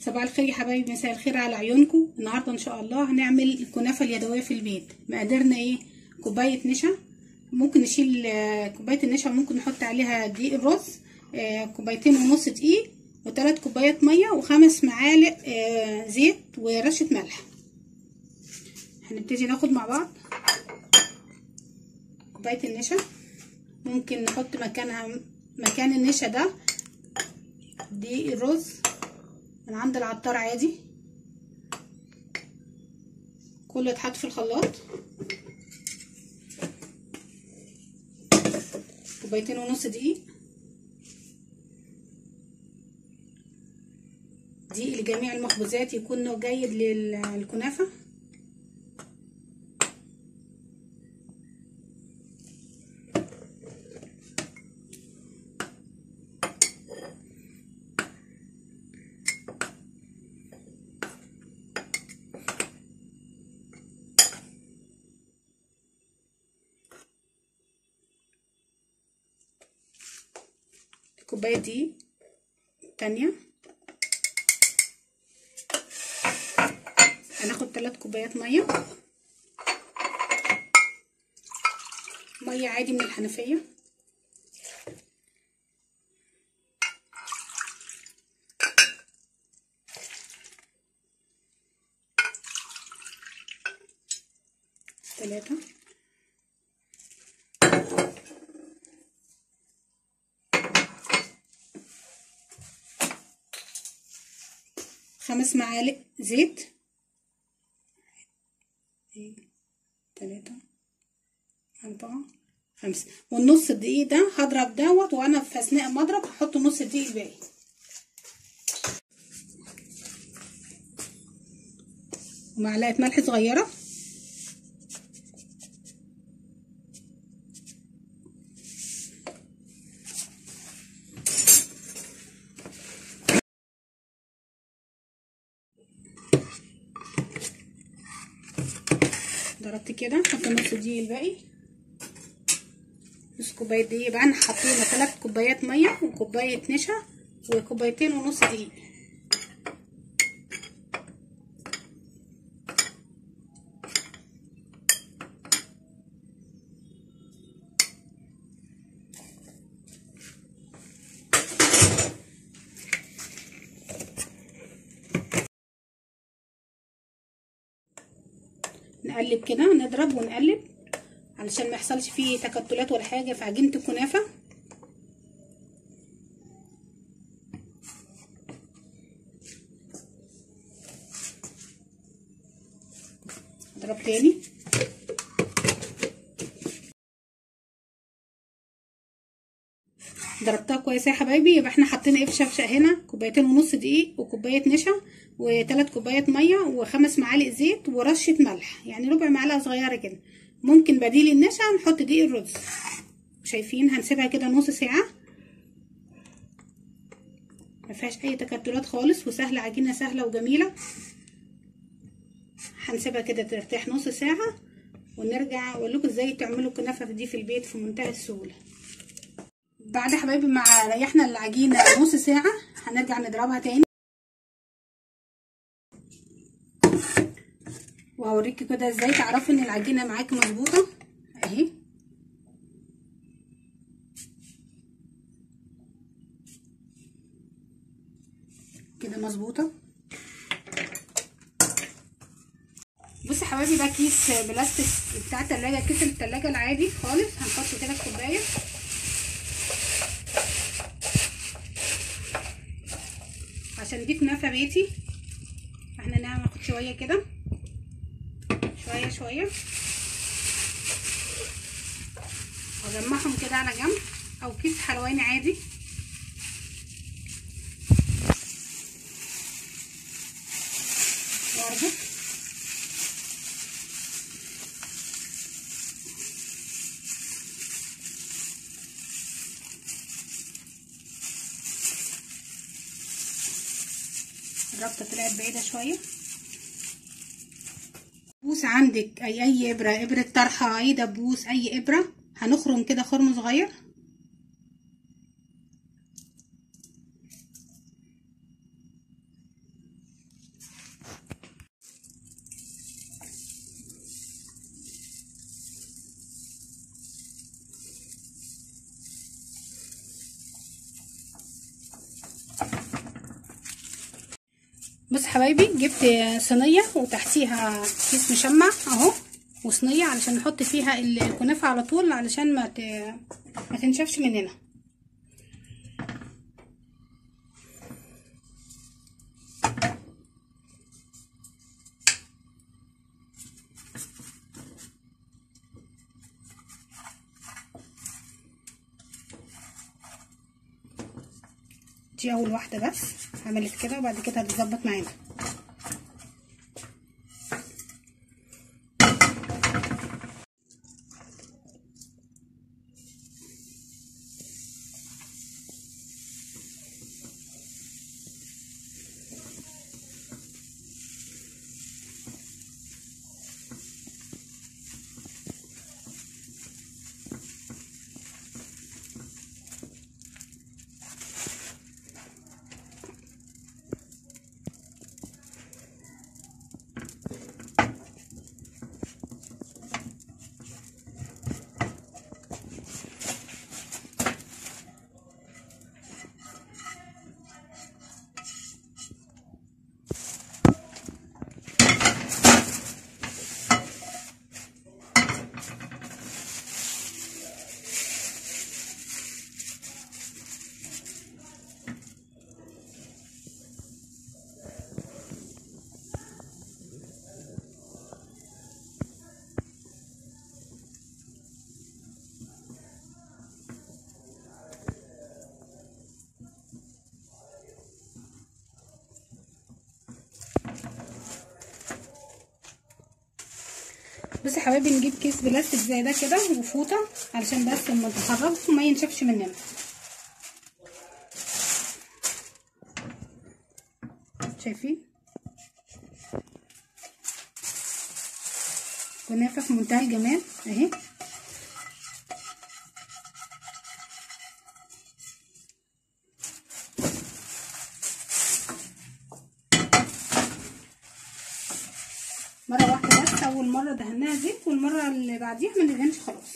صباح الخير يا حبايبي مساء الخير على عيونكم النهارده ان شاء الله هنعمل الكنافه اليدويه في البيت مقاديرنا ايه كوبايه نشا ممكن نشيل آه، كوبايه النشا وممكن نحط عليها دقيق الرز آه، كوبايتين ونص دقيق وثلاث كوبايات ميه وخمس معالق آه، زيت ورشه ملح هنبتدي ناخد مع بعض كوبايه النشا ممكن نحط مكانها مكان النشا ده دقيق الرز من عند العطار عادي كله يتحط في الخلاط كوبايتين ونص دقيق دقيق لجميع المخبوزات يكون نوع جيد للكنافه كوباية دقيق تانية هناخد تلات كوبايات مية مية عادي من الحنفية تلاتة خمس معالق زيت تلاتة أربعة خمسة والنص الدقيق ده هضرب دوت وأنا في أثناء ما أضرب هحط نص الدقيق الباقي ومعلقة ملح صغيرة ضربت كده حط نص دقيق الباقي نص كوبايه دقيق يبقى احنا حطينا ثلاث كوبايات ميه وكوبايه نشا وكوبايتين ونص دقيق نقلب كده نضرب ونقلب علشان ما يحصلش فيه تكتلات ولا حاجه في عجينه الكنافه اضرب تاني ضربتها كويس يا حبايبي يبقى احنا حطينا ايه في شفشه هنا كوبايتين ونص دقيق وكوبايه نشا وثلاث كوبايات ميه وخمس معالق زيت ورشه ملح يعني ربع معلقه صغيره كده ممكن بديل النشا نحط دقيق الرز شايفين هنسيبها كده نص ساعه ما فيهاش اي تكتلات خالص وسهله عجينه سهله وجميله هنسيبها كده ترتاح نص ساعه ونرجع اقول لكم ازاي تعملوا الكنافه دي في البيت في منتهى السهوله بعد يا حبايبي ما ريحنا العجينه نص ساعه هنرجع نضربها تاني وهوريكي كده ازاي تعرفي ان العجينه معاكي مظبوطه اهي كده مظبوطه بصي يا حبايبي ده كيس بلاستيك بتاع التلاجة كيس التلاجة العادي خالص هنحط كده الكوبايه عشان دي كنافه بيتي احنا ناخد شويه كده شويه شويه واجمعهم كده على جنب او كيس حلواني عادي واربط الربطه طلعت بعيده شويه دبوس عندك اي اي ابره ابره طرحه اي دبوس اي ابره هنخرم كده خرم صغير حبايبي جبت صينيه وتحتيها كيس مشمع اهو وصينيه علشان نحط فيها الكنافه على طول علشان ما ت... ما تنشفش مننا دي اول واحده بس عملت كده وبعد كده هتظبط معانا بصي يا حبايبي نجيب كيس بلاستيك زي ده كده وفوطه علشان بس لما تخرجه ما ينشفش مننا شايفين كنافه في منتهى الجمال اهي مره واحده بس اول مره دهناها زيت والمره اللي بعديها ما ندهنش خلاص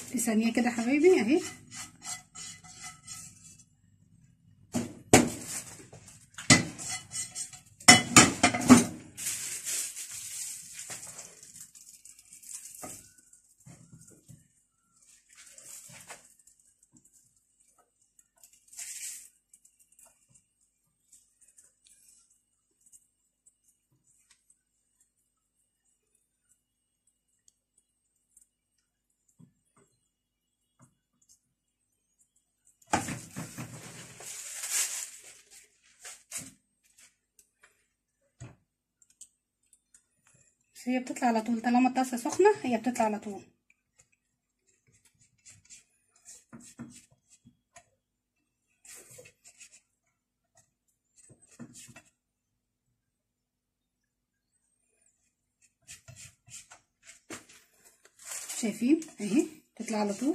في ثانيه كده حبايبي اهي هي بتطلع على طول طالما الطاسه سخنه هي بتطلع على طول شايفين اهي تطلع على طول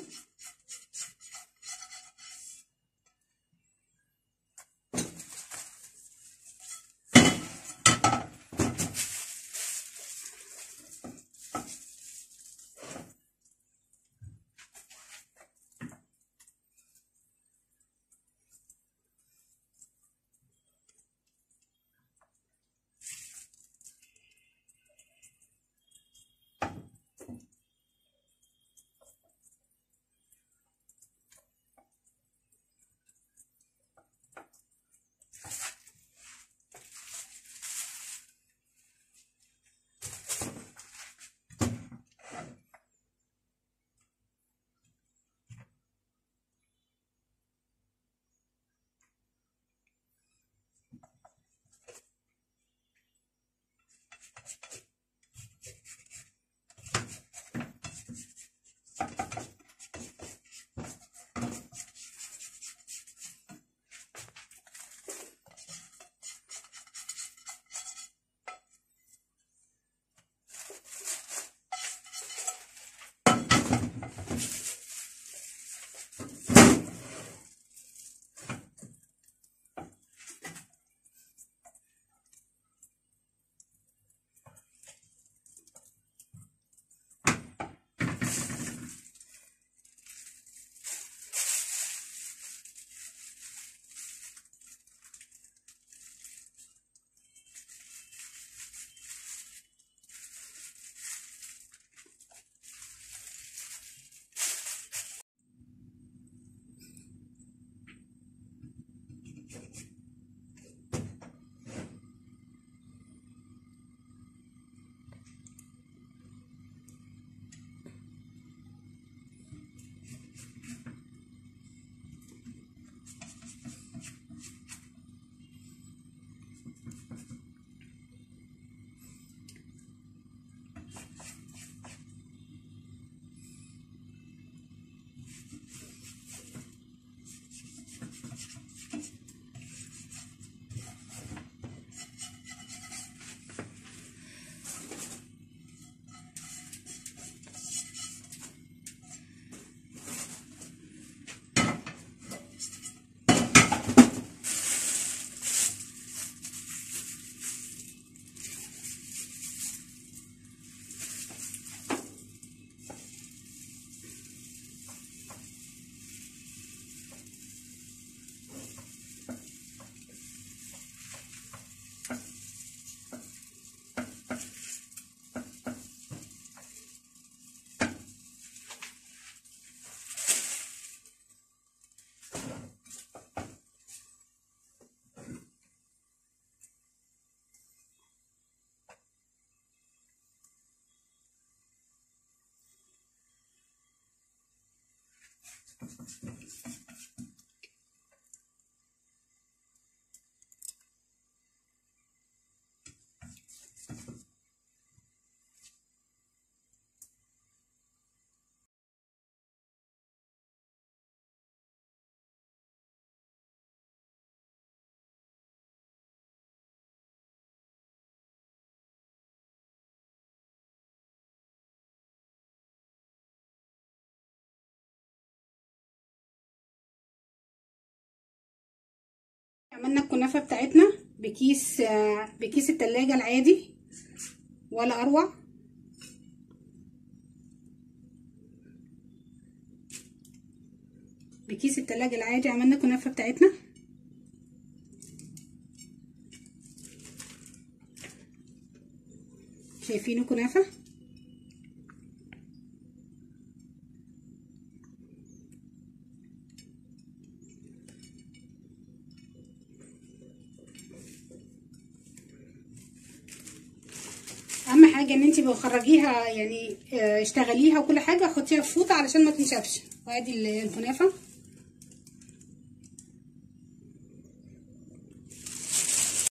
عملنا الكنافة بتاعتنا بكيس آه، بكيس التلاجة العادي ولا اروع بكيس التلاجة العادي عملنا كنافة بتاعتنا شايفينه كنافة اهم حاجه ان انت بخرجيها يعني اشتغليها وكل حاجه حطيها في فوطه علشان ما تنشفش وادي الكنافه